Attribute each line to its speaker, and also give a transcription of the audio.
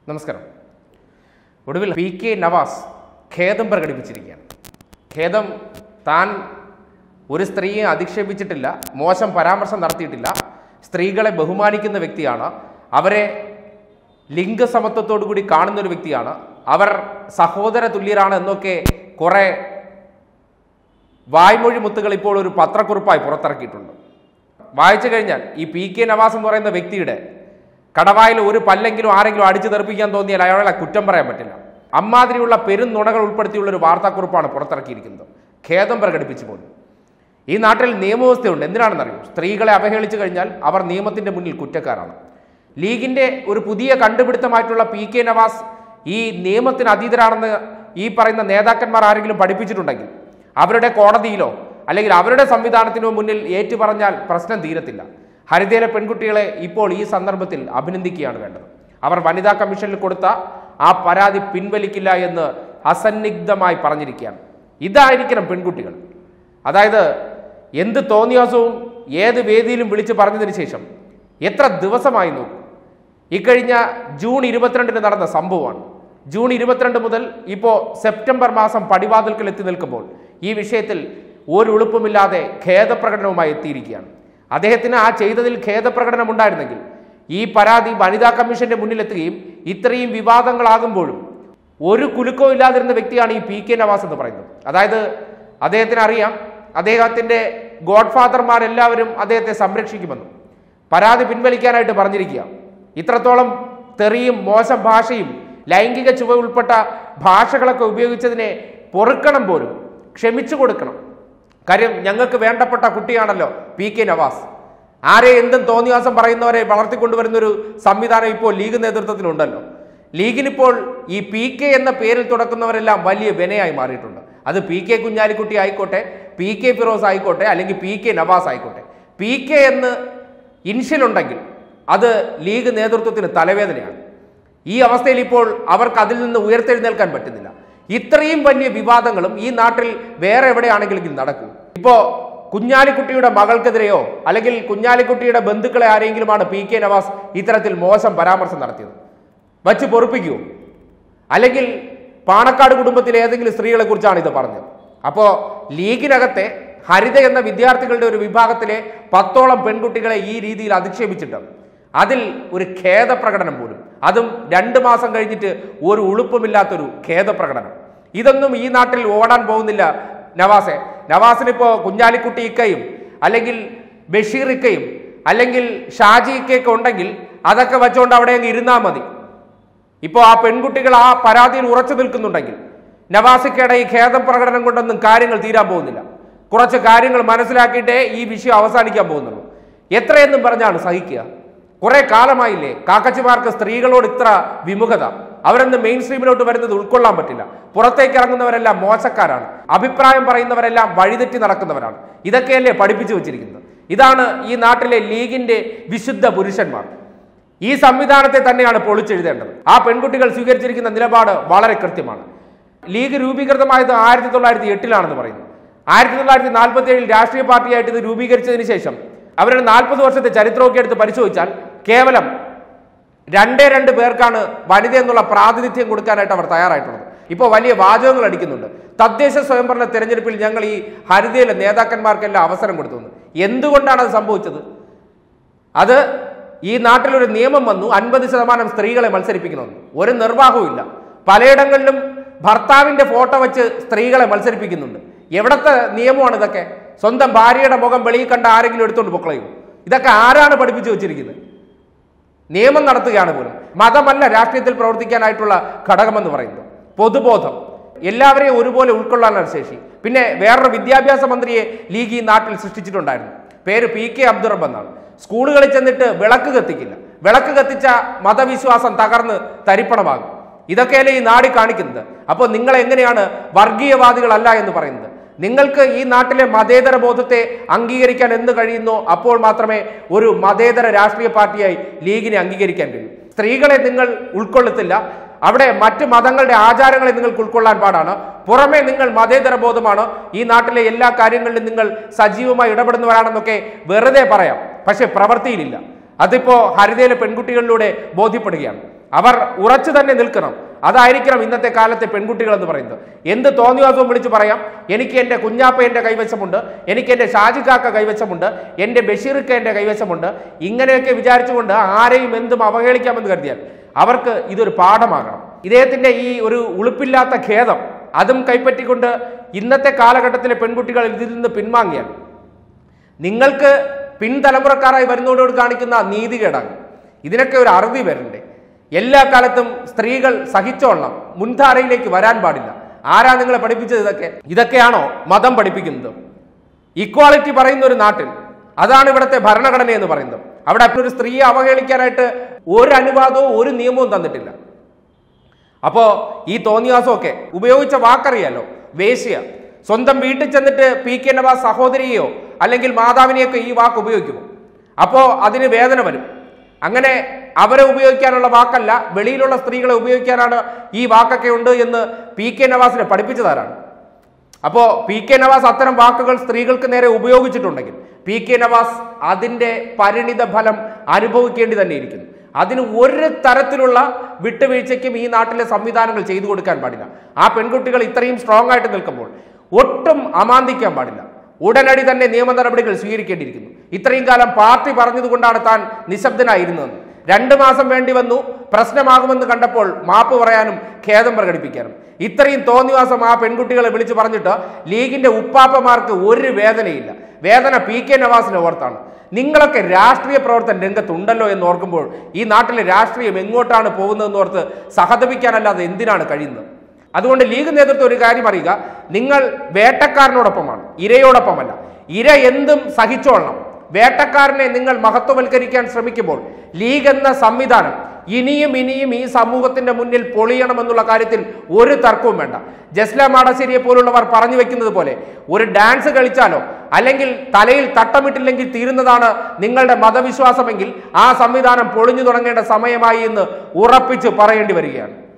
Speaker 1: നമസ്കാരം ഒടുവിൽ P K Nawaz ഖേദം പ്രകടിപ്പിച്ചിരിക്കുകയാണ് ഖേദം താൻ ഒരു സ്ത്രീയെ അധിക്ഷേപിച്ചിട്ടില്ല മോശം പരാമർശം നടത്തിയിട്ടില്ല സ്ത്രീകളെ ബഹുമാനിക്കുന്ന വ്യക്തിയാണ് അവരെ ലിംഗസമത്വത്തോടു കൂടി കാണുന്ന ഒരു വ്യക്തിയാണ് അവർ സഹോദര തുല്യരാണ് എന്നൊക്കെ കുറെ വായ്മൊഴി മുത്തുകൾ ഇപ്പോൾ ഒരു പത്രക്കുറിപ്പായി പുറത്തിറക്കിയിട്ടുണ്ട് വായിച്ചു കഴിഞ്ഞാൽ ഈ പി കെ നവാസ് എന്ന് പറയുന്ന വ്യക്തിയുടെ കടവായിൽ ഒരു പല്ലെങ്കിലും ആരെങ്കിലും അടിച്ചു തെറിപ്പിക്കാൻ തോന്നിയാൽ അയാളെ കുറ്റം പറയാൻ പറ്റില്ല അമ്മാതിരിയുള്ള പെരും നുണകൾ ഉൾപ്പെടുത്തിയുള്ള ഒരു വാർത്താക്കുറിപ്പാണ് പുറത്തിറക്കിയിരിക്കുന്നത് ഖേദം പ്രകടിപ്പിച്ചു പോലും ഈ നാട്ടിൽ നിയമവ്യവസ്ഥയുണ്ട് എന്തിനാണെന്നറിയോ സ്ത്രീകളെ അവഹേളിച്ചു കഴിഞ്ഞാൽ അവർ നിയമത്തിന്റെ മുന്നിൽ കുറ്റക്കാരാണ് ലീഗിന്റെ ഒരു പുതിയ കണ്ടുപിടുത്തമായിട്ടുള്ള പി കെ നവാസ് ഈ നിയമത്തിന് അതീതരാണെന്ന് ഈ പറയുന്ന നേതാക്കന്മാർ ആരെങ്കിലും പഠിപ്പിച്ചിട്ടുണ്ടെങ്കിൽ അവരുടെ കോടതിയിലോ അല്ലെങ്കിൽ അവരുടെ സംവിധാനത്തിനോ മുന്നിൽ ഏറ്റുപറഞ്ഞാൽ പ്രശ്നം തീരത്തില്ല ഹരിതയിലെ പെൺകുട്ടികളെ ഇപ്പോൾ ഈ സന്ദർഭത്തിൽ അഭിനന്ദിക്കുകയാണ് വേണ്ടത് അവർ വനിതാ കമ്മീഷനിൽ കൊടുത്ത ആ പരാതി പിൻവലിക്കില്ല എന്ന് അസന്നിഗ്ധമായി പറഞ്ഞിരിക്കുകയാണ് ഇതായിരിക്കണം പെൺകുട്ടികൾ അതായത് എന്ത് തോന്നിയാസവും ഏത് വേദിയിലും വിളിച്ചു പറഞ്ഞതിന് ശേഷം എത്ര ദിവസമായി നോക്കും ഇക്കഴിഞ്ഞ ജൂൺ ഇരുപത്തിരണ്ടിന് നടന്ന സംഭവമാണ് ജൂൺ ഇരുപത്തിരണ്ട് മുതൽ ഇപ്പോൾ സെപ്റ്റംബർ മാസം പടിവാതിൽക്കൽ എത്തി നിൽക്കുമ്പോൾ ഈ വിഷയത്തിൽ ഒരു ഉളുപ്പുമില്ലാതെ ഖേദപ്രകടനവുമായി എത്തിയിരിക്കുകയാണ് അദ്ദേഹത്തിന് ആ ചെയ്തതിൽ ഖേദപ്രകടനം ഉണ്ടായിരുന്നെങ്കിൽ ഈ പരാതി വനിതാ കമ്മീഷന്റെ മുന്നിലെത്തുകയും ഇത്രയും വിവാദങ്ങളാകുമ്പോഴും ഒരു കുലുക്കവും ഇല്ലാതിരുന്ന വ്യക്തിയാണ് ഈ പി കെ നവാസ് എന്ന് പറയുന്നത് അതായത് അദ്ദേഹത്തിന് അറിയാം അദ്ദേഹത്തിന്റെ ഗോഡ്ഫാദർമാരെല്ലാവരും അദ്ദേഹത്തെ സംരക്ഷിക്കുമെന്നും പരാതി പിൻവലിക്കാനായിട്ട് പറഞ്ഞിരിക്കുക ഇത്രത്തോളം തെറിയും മോശം ഭാഷയും ലൈംഗിക ചുവ ഉൾപ്പെട്ട ഭാഷകളൊക്കെ ഉപയോഗിച്ചതിനെ പൊറുക്കണം പോലും ക്ഷമിച്ചു കൊടുക്കണം കാര്യം ഞങ്ങൾക്ക് വേണ്ടപ്പെട്ട കുട്ടിയാണല്ലോ പി കെ നവാസ് ആരെ എന്തും തോന്നിവാസം പറയുന്നവരെ വളർത്തിക്കൊണ്ടുവരുന്ന ഒരു സംവിധാനം ഇപ്പോൾ ലീഗ് നേതൃത്വത്തിലുണ്ടല്ലോ ലീഗിനിപ്പോൾ ഈ പി കെ എന്ന പേരിൽ തുടക്കുന്നവരെല്ലാം വലിയ വിനയായി മാറിയിട്ടുണ്ട് അത് പി കെ കുഞ്ഞാലിക്കുട്ടി ആയിക്കോട്ടെ പി കെ ഫിറോസ് ആയിക്കോട്ടെ അല്ലെങ്കിൽ പി കെ നവാസ് ആയിക്കോട്ടെ പി കെ എന്ന് ഇൻഷ്യലുണ്ടെങ്കിൽ അത് ലീഗ് നേതൃത്വത്തിന് തലവേദനയാണ് ഈ അവസ്ഥയിൽ ഇപ്പോൾ അവർക്ക് അതിൽ നിന്ന് ഉയർത്തെഴുന്നേൽക്കാൻ പറ്റുന്നില്ല ഇത്രയും വലിയ വിവാദങ്ങളും ഈ നാട്ടിൽ വേറെ എവിടെയാണെങ്കിലും നടക്കൂ ഇപ്പോ കുഞ്ഞാലിക്കുട്ടിയുടെ മകൾക്കെതിരെയോ അല്ലെങ്കിൽ കുഞ്ഞാലിക്കുട്ടിയുടെ ബന്ധുക്കളെ ആരെങ്കിലുമാണ് പി കെ നവാസ് ഇത്തരത്തിൽ മോശം പരാമർശം നടത്തിയത് വച്ച് പൊറുപ്പിക്കുമോ അല്ലെങ്കിൽ പാണക്കാട് കുടുംബത്തിലെ ഏതെങ്കിലും സ്ത്രീകളെ കുറിച്ചാണ് ഇത് പറഞ്ഞത് അപ്പോ ലീഗിനകത്തെ ഹരിത എന്ന വിദ്യാർത്ഥികളുടെ ഒരു വിഭാഗത്തിലെ പത്തോളം പെൺകുട്ടികളെ ഈ രീതിയിൽ അധിക്ഷേപിച്ചിട്ട് അതിൽ ഒരു ഖേദപ്രകടനം പോലും അതും രണ്ട് മാസം കഴിഞ്ഞിട്ട് ഒരു ഉളുപ്പുമില്ലാത്തൊരു ഖേദപ്രകടനം ഇതൊന്നും ഈ നാട്ടിൽ ഓടാൻ പോകുന്നില്ല നവാസെ നവാസിനിപ്പോ കുഞ്ഞാലിക്കുട്ടി ഇക്കയും അല്ലെങ്കിൽ ബഷീർ ഇക്കയും അല്ലെങ്കിൽ ഷാജി ഇക്കയൊക്കെ ഉണ്ടെങ്കിൽ അതൊക്കെ വെച്ചുകൊണ്ട് അവിടെ അങ്ങ് ഇരുന്നാൽ മതി ഇപ്പോൾ ആ പെൺകുട്ടികൾ ആ പരാതിയിൽ ഉറച്ചു നിൽക്കുന്നുണ്ടെങ്കിൽ നവാസിക്കയുടെ ഈ ഖേദം പ്രകടനം കൊണ്ടൊന്നും കാര്യങ്ങൾ തീരാൻ പോകുന്നില്ല കുറച്ച് കാര്യങ്ങൾ മനസ്സിലാക്കിയിട്ടേ ഈ വിഷയം അവസാനിക്കാൻ പോകുന്നുള്ളൂ എത്രയെന്നും പറഞ്ഞാണ് സഹിക്കുക കുറെ കാലമായില്ലേ കാക്കച്ചിമാർക്ക് സ്ത്രീകളോട് ഇത്ര വിമുഖത അവരൊന്ന് മെയിൻ സ്ട്രീമിലോട്ട് വരുന്നത് ഉൾക്കൊള്ളാൻ പറ്റില്ല പുറത്തേക്ക് ഇറങ്ങുന്നവരെല്ലാം മോശക്കാരാണ് അഭിപ്രായം പറയുന്നവരെല്ലാം വഴിതെറ്റി നടക്കുന്നവരാണ് ഇതൊക്കെയല്ലേ പഠിപ്പിച്ചു വെച്ചിരിക്കുന്നത് ഇതാണ് ഈ നാട്ടിലെ ലീഗിന്റെ വിശുദ്ധ പുരുഷന്മാർ ഈ സംവിധാനത്തെ തന്നെയാണ് പൊളിച്ചെഴുതേണ്ടത് ആ പെൺകുട്ടികൾ സ്വീകരിച്ചിരിക്കുന്ന നിലപാട് വളരെ കൃത്യമാണ് ലീഗ് രൂപീകൃതമായത് ആയിരത്തി തൊള്ളായിരത്തി എട്ടിലാണെന്ന് പറയുന്നു ആയിരത്തി തൊള്ളായിരത്തി നാൽപ്പത്തി ഏഴിൽ രാഷ്ട്രീയ പാർട്ടിയായിട്ട് ഇത് രൂപീകരിച്ചതിന് ശേഷം അവരുടെ നാൽപ്പത് വർഷത്തെ ചരിത്രമൊക്കെ എടുത്ത് പരിശോധിച്ചാൽ കേവലം രണ്ടേ രണ്ട് പേർക്കാണ് വനിത എന്നുള്ള പ്രാതിനിധ്യം കൊടുക്കാനായിട്ട് അവർ തയ്യാറായിട്ടുള്ളത് ഇപ്പോൾ വലിയ വാചകങ്ങൾ അടിക്കുന്നുണ്ട് തദ്ദേശ സ്വയംഭരണ തെരഞ്ഞെടുപ്പിൽ ഞങ്ങൾ ഈ ഹരിതയിലെ നേതാക്കന്മാർക്കെല്ലാം അവസരം കൊടുത്തു എന്തുകൊണ്ടാണ് അത് സംഭവിച്ചത് അത് ഈ നാട്ടിലൊരു നിയമം വന്നു അൻപത് ശതമാനം സ്ത്രീകളെ മത്സരിപ്പിക്കണമെന്ന് ഒരു നിർവാഹവും ഇല്ല പലയിടങ്ങളിലും ഭർത്താവിന്റെ ഫോട്ടോ വെച്ച് സ്ത്രീകളെ മത്സരിപ്പിക്കുന്നുണ്ട് എവിടത്തെ നിയമമാണ് ഇതൊക്കെ സ്വന്തം ഭാര്യയുടെ മുഖം വെളിയിൽ കണ്ട ആരെങ്കിലും എടുത്തുകൊണ്ട് പൊക്കളയും ഇതൊക്കെ ആരാണ് പഠിപ്പിച്ചു വെച്ചിരിക്കുന്നത് നിയമം നടത്തുകയാണ് പോലും മതമല്ല രാഷ്ട്രീയത്തിൽ പ്രവർത്തിക്കാനായിട്ടുള്ള ഘടകമെന്ന് പറയുന്നത് പൊതുബോധം എല്ലാവരെയും ഒരുപോലെ ഉൾക്കൊള്ളാനുള്ള ശേഷി പിന്നെ വേറൊരു വിദ്യാഭ്യാസ മന്ത്രിയെ ലീഗ് ഈ നാട്ടിൽ സൃഷ്ടിച്ചിട്ടുണ്ടായിരുന്നു പേര് പി കെ അബ്ദുറബ് എന്നാണ് സ്കൂളുകളിൽ ചെന്നിട്ട് വിളക്ക് കത്തിക്കില്ല വിളക്ക് കത്തിച്ച മതവിശ്വാസം തകർന്ന് തരിപ്പണമാകും ഇതൊക്കെയല്ലേ ഈ നാടി കാണിക്കുന്നത് അപ്പോൾ നിങ്ങൾ എങ്ങനെയാണ് വർഗീയവാദികളല്ല എന്ന് പറയുന്നത് നിങ്ങൾക്ക് ഈ നാട്ടിലെ മതേതര ബോധത്തെ അംഗീകരിക്കാൻ എന്ത് കഴിയുന്നോ അപ്പോൾ മാത്രമേ ഒരു മതേതര രാഷ്ട്രീയ പാർട്ടിയായി ലീഗിനെ അംഗീകരിക്കാൻ കഴിയൂ സ്ത്രീകളെ നിങ്ങൾ ഉൾക്കൊള്ളത്തില്ല അവിടെ മറ്റ് മതങ്ങളുടെ ആചാരങ്ങളെ നിങ്ങൾക്ക് ഉൾക്കൊള്ളാൻ പാടാണ് പുറമെ നിങ്ങൾ മതേതര ബോധമാണ് ഈ നാട്ടിലെ എല്ലാ കാര്യങ്ങളിലും നിങ്ങൾ സജീവമായി ഇടപെടുന്നവരാണെന്നൊക്കെ വെറുതെ പറയാം പക്ഷെ പ്രവൃത്തിയിലില്ല അതിപ്പോ ഹരിതയിലെ പെൺകുട്ടികളിലൂടെ ബോധ്യപ്പെടുകയാണ് അവർ ഉറച്ചു തന്നെ നിൽക്കണം അതായിരിക്കണം ഇന്നത്തെ കാലത്തെ പെൺകുട്ടികൾ എന്ന് പറയുന്നത് എന്ത് തോന്നിവാസവും വിളിച്ച് പറയാം എനിക്ക് എൻ്റെ കുഞ്ഞാപ്പ എൻ്റെ കൈവശമുണ്ട് എനിക്ക് എൻ്റെ ഷാജിക്കാക്ക കൈവശമുണ്ട് എൻ്റെ ബഷീർക്ക് എൻ്റെ കൈവശമുണ്ട് ഇങ്ങനെയൊക്കെ വിചാരിച്ചുകൊണ്ട് ആരെയും എന്തും അവഹേളിക്കാമെന്ന് കരുതിയാൽ അവർക്ക് ഇതൊരു പാഠമാകണം ഇദ്ദേഹത്തിന്റെ ഈ ഒരു ഉളുപ്പില്ലാത്ത ഖേദം അതും കൈപ്പറ്റിക്കൊണ്ട് ഇന്നത്തെ കാലഘട്ടത്തിലെ പെൺകുട്ടികൾ ഇതിൽ നിന്ന് പിൻവാങ്ങിയാൽ നിങ്ങൾക്ക് പിൻതലമുറക്കാരായി വരുന്നതോട് കാണിക്കുന്ന നീതികേടാണ് ഇതിനൊക്കെ ഒരു അറുതി വരണ്ടേ എല്ലാ കാലത്തും സ്ത്രീകൾ സഹിച്ചോളണം മുൻധാരയിലേക്ക് വരാൻ പാടില്ല ആരാ നിങ്ങളെ പഠിപ്പിച്ചത് ഇതൊക്കെ ഇതൊക്കെയാണോ മതം പഠിപ്പിക്കുന്നത് ഇക്വാളിറ്റി പറയുന്ന ഒരു നാട്ടിൽ അതാണ് ഇവിടുത്തെ ഭരണഘടന എന്ന് പറയുന്നത് അവിടെ ഒരു സ്ത്രീയെ അവഹേളിക്കാനായിട്ട് ഒരു അനുവാദവും ഒരു നിയമവും തന്നിട്ടില്ല അപ്പോ ഈ തോന്നിയാസമൊക്കെ ഉപയോഗിച്ച വാക്കറിയാലോ വേശ്യ സ്വന്തം വീട്ടിൽ ചെന്നിട്ട് പി കെ നവാസ് സഹോദരിയെയോ അല്ലെങ്കിൽ മാതാവിനെയൊക്കെ ഈ വാക്ക് ഉപയോഗിക്കുമോ അപ്പോ അതിന് വേദന വരും അങ്ങനെ അവരെ ഉപയോഗിക്കാനുള്ള വാക്കല്ല വെളിയിലുള്ള സ്ത്രീകളെ ഉപയോഗിക്കാനാണ് ഈ വാക്കൊക്കെ ഉണ്ട് എന്ന് പി കെ നവാസിനെ പഠിപ്പിച്ചതാരാണ് അപ്പോ പി കെ നവാസ് അത്തരം വാക്കുകൾ സ്ത്രീകൾക്ക് നേരെ ഉപയോഗിച്ചിട്ടുണ്ടെങ്കിൽ പി കെ നവാസ് അതിന്റെ പരിണിത ഫലം അനുഭവിക്കേണ്ടി തന്നെ ഇരിക്കുന്നു അതിന് ഒരു തരത്തിലുള്ള വിട്ടുവീഴ്ചയ്ക്കും ഈ നാട്ടിലെ സംവിധാനങ്ങൾ ചെയ്തു കൊടുക്കാൻ പാടില്ല ആ പെൺകുട്ടികൾ ഇത്രയും സ്ട്രോങ് ആയിട്ട് നിൽക്കുമ്പോൾ ഒട്ടും അമാന്തിക്കാൻ പാടില്ല ഉടനടി തന്നെ നിയമ നടപടികൾ സ്വീകരിക്കേണ്ടിയിരിക്കുന്നു ഇത്രയും കാലം പാർട്ടി പറഞ്ഞതുകൊണ്ടാണ് താൻ നിശബ്ദനായിരുന്നതെന്ന് രണ്ടു മാസം വേണ്ടി വന്നു പ്രശ്നമാകുമെന്ന് കണ്ടപ്പോൾ മാപ്പ് പറയാനും ഖേദം പ്രകടിപ്പിക്കാനും ഇത്രയും തോന്നിവാസം ആ പെൺകുട്ടികളെ വിളിച്ചു പറഞ്ഞിട്ട് ലീഗിന്റെ ഉപ്പാപ്പമാർക്ക് ഒരു വേദനയില്ല വേദന പി കെ നവാസിനെ ഓർത്താണ് നിങ്ങളൊക്കെ രാഷ്ട്രീയ പ്രവർത്തന രംഗത്തുണ്ടല്ലോ എന്ന് ഓർക്കുമ്പോൾ ഈ നാട്ടിലെ രാഷ്ട്രീയം എങ്ങോട്ടാണ് പോകുന്നതെന്ന് ഓർത്ത് സഹതപിക്കാനല്ലാതെ എന്തിനാണ് കഴിയുന്നത് അതുകൊണ്ട് ലീഗ് നേതൃത്വം ഒരു കാര്യം അറിയുക നിങ്ങൾ വേട്ടക്കാരനോടൊപ്പമാണ് ഇരയോടൊപ്പമല്ല ഇര എന്തും സഹിച്ചോളണം വേട്ടക്കാരനെ നിങ്ങൾ മഹത്വവൽക്കരിക്കാൻ ശ്രമിക്കുമ്പോൾ ലീഗ് എന്ന സംവിധാനം ഇനിയും ഇനിയും ഈ സമൂഹത്തിന്റെ മുന്നിൽ പൊളിയണമെന്നുള്ള കാര്യത്തിൽ ഒരു തർക്കവും വേണ്ട ജസ്ല മാടശ്ശേരിയെ പോലുള്ളവർ പറഞ്ഞു വെക്കുന്നത് പോലെ ഒരു ഡാൻസ് കളിച്ചാലോ അല്ലെങ്കിൽ തലയിൽ തട്ടമിട്ടില്ലെങ്കിൽ തീരുന്നതാണ് നിങ്ങളുടെ മതവിശ്വാസമെങ്കിൽ ആ സംവിധാനം പൊളിഞ്ഞു തുടങ്ങേണ്ട സമയമായി എന്ന് ഉറപ്പിച്ച് പറയേണ്ടി വരികയാണ്